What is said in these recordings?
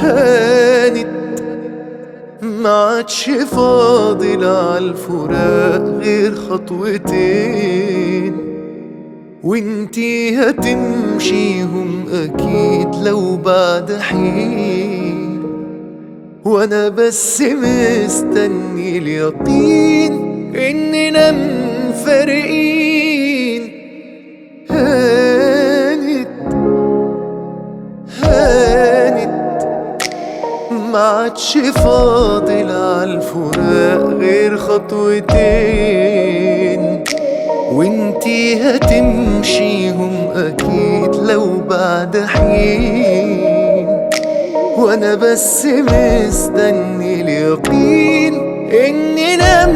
هانت ما عادش فاضل عالفراق غير خطوتين وانتي هتمشيهم اكيد لو بعد حين وانا بس مستني اليقين اننا مفارقين هانت هانت ما عادش فاضل عالفراق غير خطوتين وانتي هتمشيهم اكيد لو بعد حين وانا بس مستني اليقين اننا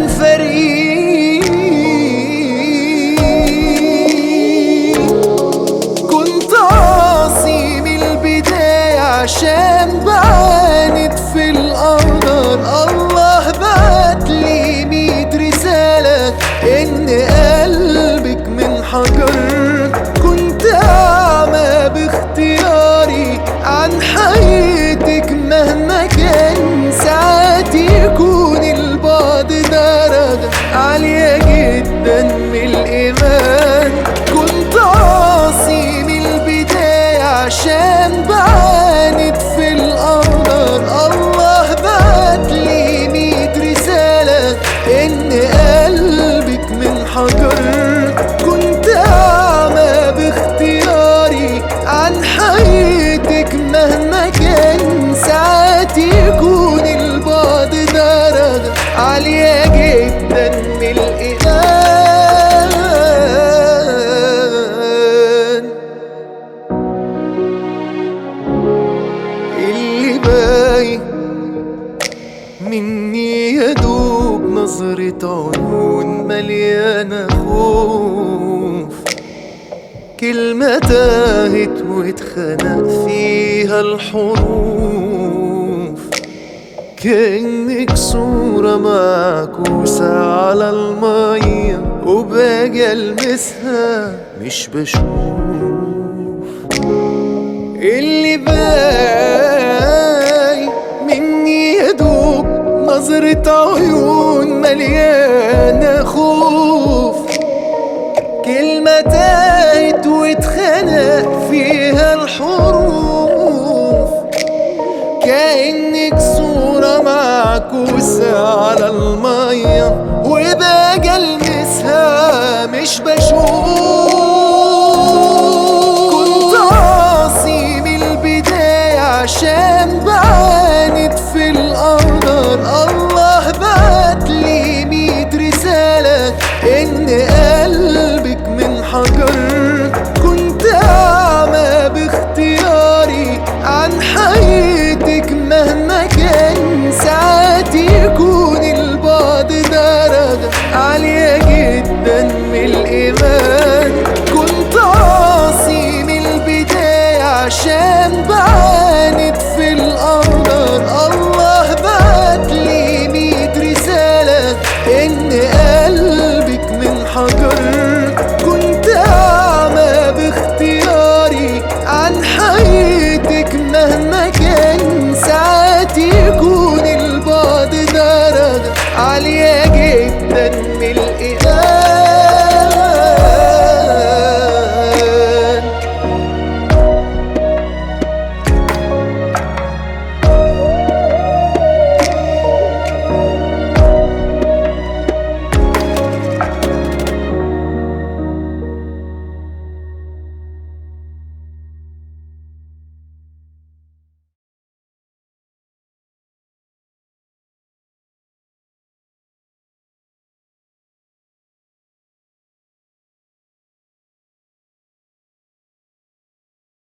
مفارقين كنت عاصي من البداية عشان بعاند في القدر الله بعتلي ميت رسالة إن قلبك من حجر كنت أعمى باختياري عن حياتك مهما كان ساعات يكون البعد درجة عالية جدا من الإيمان كنت عاصي من البداية عشان بعاند في القدر الله بعتلي ميت رسالة إن قلبك من حجر كنت أعمى باختياري عن حياتك مهما كان ساعات يكون البعد درجة عالية جدا من الإيمان اللي باين مني يدوب نظرة عيون مليانة خوف كلمة تاهت واتخنق فيها الحروف كأنك صورة معكوسة على المية وباجي ألمسها مش بشوف اللي باي مني يدوب نظرة عيون مليانة خوف كلمة تاهت واتخنق فيها الحروف كأنك صورة معكوسة على المية وباجي ألمسها مش بشوف كنت عاصي من البداية عشان بعاند في القدر الله